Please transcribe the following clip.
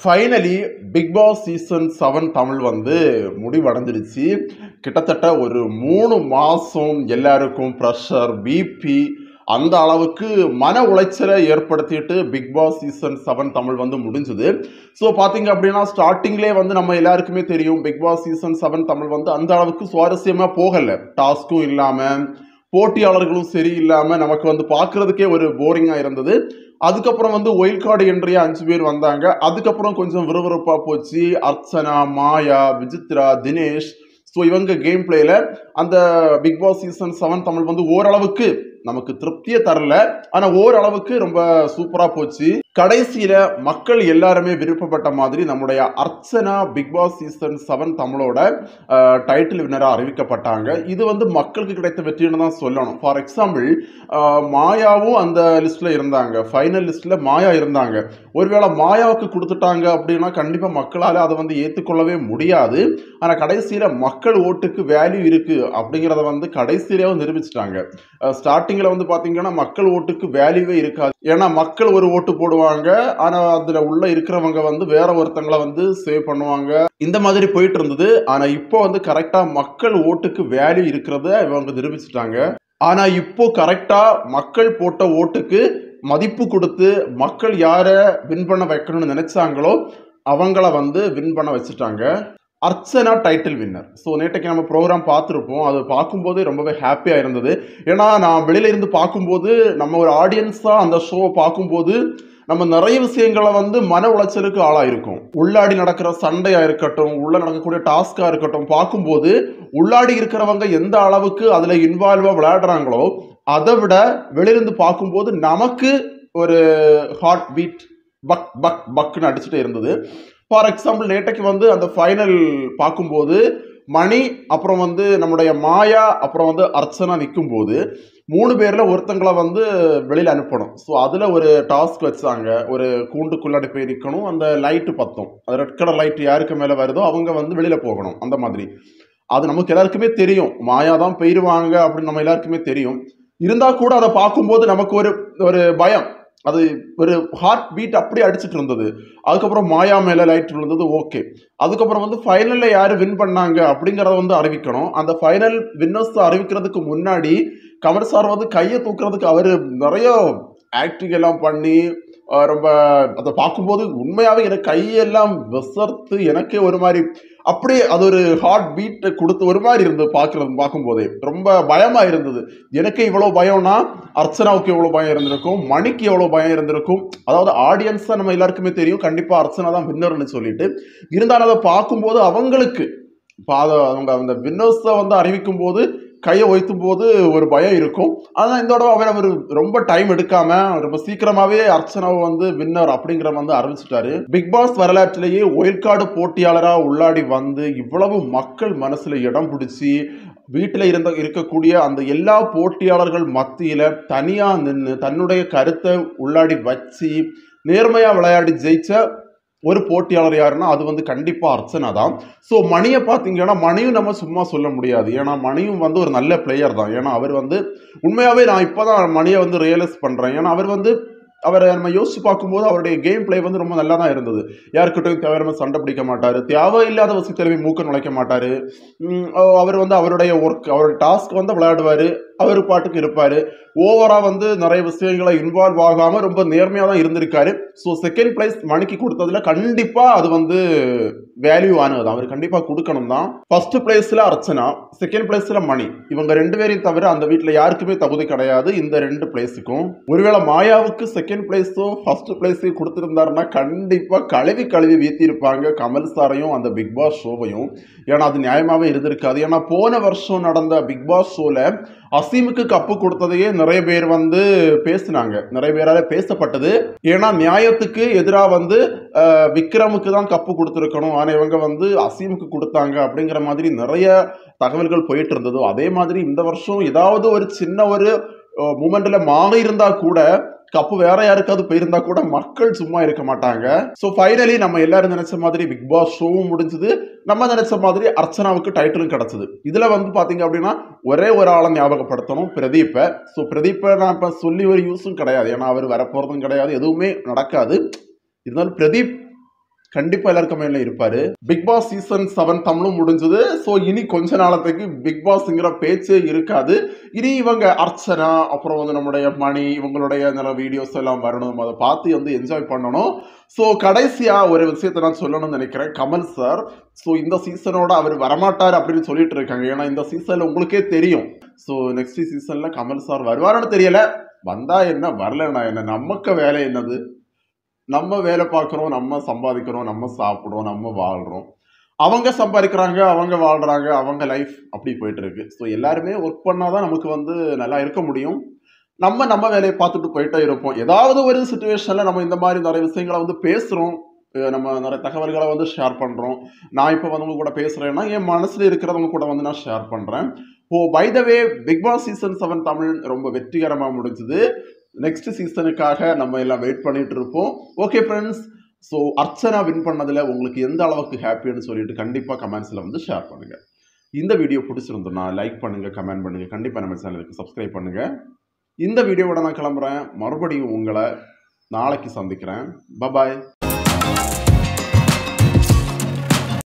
finally Bigg pass season seven Tamil வந்து முடிவடைஞ்சிருச்சு கிட்டத்தட்ட ஒரு மூணு மாதம் எல்லாருக்கும் ப்ரெஷர் பிபி அந்த அளவுக்கு மன உளைச்சலை ஏற்படுத்திட்டு Bigg pass season seven Tamil வந்து முடிஞ்சுது ஸோ பார்த்தீங்க அப்படின்னா ஸ்டார்டிங்லேயே வந்து நம்ம எல்லாருக்குமே தெரியும் Bigg pass season seven Tamil வந்து அந்த அளவுக்கு சுவாரஸ்யமாக போகலை டாஸ்க்கும் இல்லாமல் போட்டியாளர்களும் சரி இல்லாமல் நமக்கு வந்து பார்க்குறதுக்கே ஒரு போரிங்காக இருந்தது அதுக்கப்புறம் வந்து ஒயில் கார்டு என்ட்ரியா அஞ்சு பேர் வந்தாங்க அதுக்கப்புறம் கொஞ்சம் விறுவிறுப்பாக போச்சு அர்ச்சனா மாயா விசித்ரா தினேஷ் ஸோ இவங்க கேம் பிளேல அந்த Bigg pass season seven Tamil வந்து ஓரளவுக்கு நமக்கு திருப்தியே தரல ஆனால் ஓரளவுக்கு ரொம்ப சூப்பராக போச்சு கடைசியில் மக்கள் எல்லாருமே விருப்பப்பட்ட மாதிரி நம்முடைய Archana Bigg pass season seven தமிழோட டைட்டில் வின்னராக அறிவிக்கப்பட்டாங்க இது வந்து மக்களுக்கு கிடைத்த வெற்றின்னு தான் சொல்லணும் ஃபார் எக்ஸாம்பிள் மாயாவும் அந்த லிஸ்ட்டில் இருந்தாங்க ஃபைனல் லிஸ்ட்டில் மாயா இருந்தாங்க ஒருவேளை மாயாவுக்கு கொடுத்துட்டாங்க அப்படின்னா கண்டிப்பாக மக்களால் அதை வந்து ஏற்றுக்கொள்ளவே முடியாது ஆனால் கடைசியில் மக்கள் ஓட்டுக்கு வேல்யூ இருக்குது அப்படிங்கிறத வந்து கடைசியிலே நிரூபிச்சிட்டாங்க ஸ்டார்டிங்கில் வந்து பார்த்தீங்கன்னா மக்கள் ஓட்டுக்கு வேல்யூவே இருக்காது ஏன்னா மக்கள் ஒரு ஓட்டு போடுவாங்க ஆனால் அதில் உள்ள இருக்கிறவங்க வந்து வேற ஒருத்தங்களை வந்து சேவ் பண்ணுவாங்க இந்த மாதிரி போயிட்டு இருந்தது ஆனால் இப்போ வந்து கரெக்டாக மக்கள் ஓட்டுக்கு வேல்யூ இருக்கிறத இவங்க நிரூபிச்சிட்டாங்க ஆனால் இப்போ கரெக்டாக மக்கள் போட்ட ஓட்டுக்கு மதிப்பு கொடுத்து மக்கள் யாரை வின் பண்ண வைக்கணும்னு நினைச்சாங்களோ அவங்கள வந்து வின் பண்ண வச்சுட்டாங்க அர்ச்சனா டைட்டில் வின்னர் ஸோ நேற்றைக்கு நம்ம ப்ரோக்ராம் பார்த்துருப்போம் அது பார்க்கும்போது ரொம்பவே ஹாப்பியாக இருந்தது ஏன்னா நான் வெளியில இருந்து பார்க்கும்போது நம்ம ஒரு ஆடியன்ஸாக அந்த ஷோவை பார்க்கும்போது நம்ம நிறைய விஷயங்களை வந்து மன உளைச்சலுக்கு ஆளாயிருக்கும் உள்ளாடி நடக்கிற சண்டையாக இருக்கட்டும் உள்ள நடக்கக்கூடிய டாஸ்காக இருக்கட்டும் பார்க்கும்போது உள்ளாடி இருக்கிறவங்க எந்த அளவுக்கு அதில் இன்வால்வாக விளையாடுறாங்களோ அதை விட வெளியிருந்து பார்க்கும்போது நமக்கு ஒரு ஹார்ட் பீட் பக் பக் பக்னு அடிச்சுட்டே இருந்தது ஃபார் எக்ஸாம்பிள் நேற்றைக்கு வந்து அந்த ஃபைனல் பார்க்கும்போது மணி அப்புறம் வந்து நம்முடைய மாயா அப்புறம் வந்து அர்ச்சனா நிற்கும்போது மூணு பேரில் ஒருத்தங்களை வந்து வெளியில் அனுப்பணும் ஸோ அதில் ஒரு டாஸ்க் வச்சாங்க ஒரு கூண்டுக்குள்ளாடி போய் நிற்கணும் அந்த லைட்டு பத்தும் அது ரெட் கலர் லைட் யாருக்கு மேலே வருதோ அவங்க வந்து வெளியில் போகணும் அந்த மாதிரி அது நமக்கு எல்லாருக்குமே தெரியும் மாயா தான் போயிடுவாங்க அப்படின்னு நம்ம எல்லாருக்குமே தெரியும் இருந்தால் கூட அதை பார்க்கும்போது நமக்கு ஒரு ஒரு பயம் அது ஒரு ஹார்ட் பீட் அப்படியே அடிச்சிட்டு இருந்தது அதுக்கப்புறம் மாயா மேலே லைட் விழுந்தது ஓகே அதுக்கப்புறம் வந்து ஃபைனலில் யார் வின் பண்ணாங்க அப்படிங்கிறத வந்து அறிவிக்கணும் அந்த ஃபைனல் வின்னர்ஸ் அறிவிக்கிறதுக்கு முன்னாடி கமல் சார் வந்து கையை தூக்குறதுக்கு அவர் நிறைய ஆக்டிங் எல்லாம் பண்ணி ரொம்ப அதை பார்க்கும்போது உண்மையாகவே எனக்கு கையெல்லாம் விசர்த்து எனக்கே ஒரு மாதிரி அப்படியே அது ஒரு ஹார்ட் பீட்டை கொடுத்து ஒரு மாதிரி இருந்தது பார்க்குறது பார்க்கும்போதே ரொம்ப பயமாக இருந்தது எனக்கு இவ்வளோ பயம்னா அர்ச்சனாவுக்கு எவ்வளோ பயம் இருந்திருக்கும் மணிக்கு எவ்வளோ பயம் இருந்திருக்கும் அதாவது ஆடியன்ஸாக நம்ம எல்லாருக்குமே தெரியும் கண்டிப்பாக அர்ச்சனா தான் வின்னர்னு சொல்லிட்டு இருந்தாலும் அதை பார்க்கும்போது அவங்களுக்கு பாத அவங்க அந்த வின்னர்ஸை வந்து அறிவிக்கும் போது கையை வைத்தும் போது ஒரு பயம் இருக்கும் ஆனால் இந்த தடவை அவர் அவர் ரொம்ப டைம் எடுக்காம ரொம்ப சீக்கிரமாவே அர்ச்சனாவை வந்து வின்னர் அப்படிங்கிற வந்து அறிவிச்சிட்டாரு பிக் பாஸ் வரலாற்றிலேயே ஒயில் கார்டு போட்டியாளராக உள்ளாடி வந்து இவ்வளவு மக்கள் மனசுல இடம் பிடிச்சி வீட்டில் இருந்த இருக்கக்கூடிய அந்த எல்லா போட்டியாளர்கள் மத்தியில் தனியாக நின்று தன்னுடைய கருத்தை உள்ளாடி வச்சு நேர்மையாக விளையாடி ஜெயிச்ச ஒரு போட்டியாளர் யாருன்னா அது வந்து கண்டிப்பாக அர்ச்சனா தான் ஸோ மணியை பார்த்தீங்கன்னா மணியும் நம்ம சும்மா சொல்ல முடியாது ஏன்னா மணியும் வந்து ஒரு நல்ல பிளேயர் தான் ஏன்னா அவர் வந்து உண்மையாகவே நான் இப்போ தான் மணியை வந்து ரியலைஸ் பண்ணுறேன் ஏன்னா அவர் வந்து அவரை நம்ம யோசிச்சு பார்க்கும்போது அவருடைய கேம் பிளே வந்து ரொம்ப நல்லா தான் இருந்தது யாருக்கிட்டையும் தேவையான சண்டை பிடிக்க மாட்டார் தேவையில்லாத விஷயத்திலுமே மூக்க நுழைக்க மாட்டார் அவர் வந்து அவருடைய ஒர்க் அவருடைய டாஸ்க் வந்து விளையாடுவார் அவர் பாட்டுக்கு இருப்பார் ஓவராக வந்து நிறைய விஷயங்களை இன்வால்வ் ஆகாமல் ரொம்ப நேர்மையாக தான் இருந்திருக்காரு ஸோ செகண்ட் ப்ரைஸ் மணிக்கு கொடுத்ததுல கண்டிப்பாக அது வந்து வேல்யூ ஆனது தான் அவர் கண்டிப்பாக கொடுக்கணும் தான் ஃபர்ஸ்ட் பிளேஸில் அர்ச்சனா செகண்ட் பிளேஸில் மணி இவங்க ரெண்டு பேரையும் தவிர அந்த வீட்டில் யாருக்குமே தகுதி கிடையாது இந்த ரெண்டு பிளேஸுக்கும் ஒருவேளை மாயாவுக்கு செகண்ட் பிளேஸும் ஃபர்ஸ்ட் பிளேஸையும் கொடுத்துருந்தாருன்னா கண்டிப்பாக கழுவி கழுவி வீத்திருப்பாங்க கமல் சாரையும் அந்த பிக் பாஸ் ஷோவையும் ஏன்னா அது நியாயமாகவே இருந்திருக்காது ஏன்னா போன வருஷம் நடந்த பிக் பாஸ் ஷோவில் அசீமுக்கு கப்பு கொடுத்ததையே நிறைய பேர் வந்து பேசினாங்க நிறைய பேரால பேசப்பட்டது ஏன்னா நியாயத்துக்கு எதிராக வந்து விக்ரமுக்கு தான் கப்பு கொடுத்துருக்கணும் ஆனால் இவங்க வந்து அசீமுக்கு கொடுத்தாங்க அப்படிங்கிற மாதிரி நிறைய தகவல்கள் போயிட்டு இருந்ததோ அதே மாதிரி இந்த வருஷம் ஏதாவது ஒரு சின்ன ஒரு மூமெண்ட்ல மாறி இருந்தா கூட கப்பு வேற யாருக்காவது போயிருந்தா கூட மக்கள் சும்மா இருக்க மாட்டாங்க ஸோ ஃபைனலி நம்ம எல்லாரும் நினைச்ச மாதிரி பிக் பாஸ் ஷோவும் முடிஞ்சது நம்ம நினைச்ச மாதிரி அர்ச்சனாவுக்கு டைட்டிலும் கிடைச்சது இதுல வந்து பாத்தீங்க அப்படின்னா ஒரே ஒரு ஆளை ஞாபகப்படுத்தணும் பிரதீப்பை ஸோ பிரதீப்பை நான் இப்போ சொல்லி ஒரு யூஸும் கிடையாது ஏன்னா அவர் வரப்போறதும் கிடையாது எதுவுமே நடக்காது இருந்தாலும் பிரதீப் கண்டிப்பா எல்லாரும் கமெண்ட்ல இருப்பாரு பிக் பாஸ் சீசன் செவன் தமிழும் முடிஞ்சது ஸோ இனி கொஞ்ச நாளத்துக்கு பிக் பாஸ்ங்கிற பேச்சே இருக்காது இனி இவங்க அர்ச்சனா அப்புறம் வந்து நம்முடைய மணி இவங்களுடைய நிறைய வீடியோஸ் எல்லாம் வரணும் நம்ம அதை பார்த்து வந்து என்ஜாய் பண்ணணும் ஸோ கடைசியா ஒரு விஷயத்தை நான் சொல்லணும்னு நினைக்கிறேன் கமல் சார் ஸோ இந்த சீசனோட அவர் வரமாட்டார் அப்படின்னு சொல்லிட்டு இருக்காங்க ஏன்னா இந்த சீசன்ல உங்களுக்கே தெரியும் ஸோ நெக்ஸ்ட் சீசன்ல கமல் சார் வருவாருன்னு தெரியல வந்தா என்ன வரலன்னா என்ன நமக்கு வேலை என்னது நம்ம வேலை பார்க்குறோம் நம்ம சம்பாதிக்கிறோம் நம்ம சாப்பிட்றோம் நம்ம வாழ்கிறோம் அவங்க சம்பாதிக்கிறாங்க அவங்க வாழ்கிறாங்க அவங்க லைஃப் அப்படி போயிட்டு இருக்கு ஸோ எல்லாருமே ஒர்க் பண்ணாதான் நமக்கு வந்து நல்லா இருக்க முடியும் நம்ம நம்ம வேலையை பார்த்துட்டு போயிட்டே இருப்போம் ஏதாவது ஒரு சுச்சுவேஷனில் நம்ம இந்த மாதிரி நிறைய விஷயங்களை வந்து பேசுகிறோம் நம்ம நிறைய தகவல்களை வந்து ஷேர் பண்ணுறோம் நான் இப்போ வந்து உங்க கூட பேசுகிறேன்னா என் மனசில் இருக்கிறவங்க கூட வந்து நான் ஷேர் பண்ணுறேன் oh by the way big pass season seven Tamil ரொம்ப வெற்றிகரமாக முடிஞ்சுது நெக்ஸ்ட் சீசனுக்காக நம்ம எல்லாம் வெயிட் பண்ணிட்டு இருப்போம் okay friends so Archana win பண்ணதில் உங்களுக்கு எந்த அளவுக்கு ஹாப்பின்னு சொல்லிட்டு கண்டிப்பாக கமெண்ட்ஸில் வந்து ஷேர் பண்ணுங்கள் இந்த வீடியோ பிடிச்சிருந்தோன்னா லைக் பண்ணுங்கள் கமெண்ட் பண்ணுங்கள் கண்டிப்பாக நம்ம சேனலுக்கு சப்ஸ்கிரைப் பண்ணுங்கள் இந்த வீடியோவோட நான் கிளம்புறேன் மறுபடியும் உங்களை நாளைக்கு சந்திக்கிறேன் பபாய்